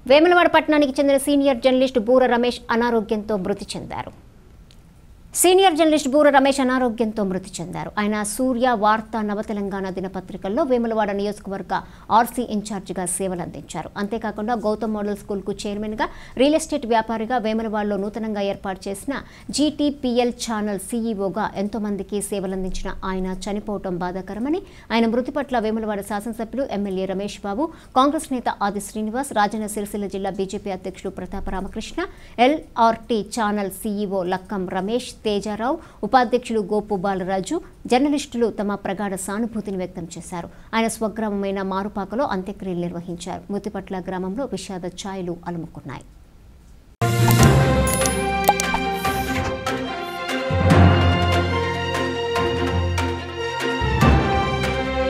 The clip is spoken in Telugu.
వేములవాడ పట్టణానికి చెందిన సీనియర్ జర్నలిస్ట్ బూర రమేష్ అనారోగ్యంతో మృతి చెందారు సీనియర్ జర్నలిస్ట్ బూర రమేష్ అనారోగ్యంతో మృతి చెందారు ఆయన సూర్య వార్త నవతెలంగాణ దినపత్రికల్లో వేములవాడ నియోజకవర్గ ఆర్సీ ఇన్ఛార్జిగా సేవలు అందించారు అంతేకాకుండా గౌతమ్ మోడల్ స్కూల్కు చైర్మన్గా రియల్ ఎస్టేట్ వ్యాపారిగా వేములవాడలో నూతనంగా ఏర్పాటు చేసిన జీటీపీఎల్ ఛానల్ సీఈఓగా ఎంతో మందికి సేవలందించిన ఆయన చనిపోవటం బాధాకరమని ఆయన మృతి పట్ల వేములవాడ శాసనసభ్యులు ఎమ్మెల్యే రమేష్ బాబు కాంగ్రెస్ నేత ఆది శ్రీనివాస్ రాజన్న సిరిసిల్ల జిల్లా బీజేపీ అధ్యక్షులు Pratapa Ramakrishna LRT channel CEO Lakkam Ramesh Tejarao ఉపాధ్యక్షులు గోపు బాలరాజు జర్నలిస్టులు తమ ప్రగాఢ సానుభూతిని వ్యక్తం చేశారు ఆయన స్వగ్రామమైన మారుపాకలో అంత్యక్రియలు నిర్వహించారు మృతి పట్ల గ్రామంలో విషాద ఛాయలు అలుముకున్నాయి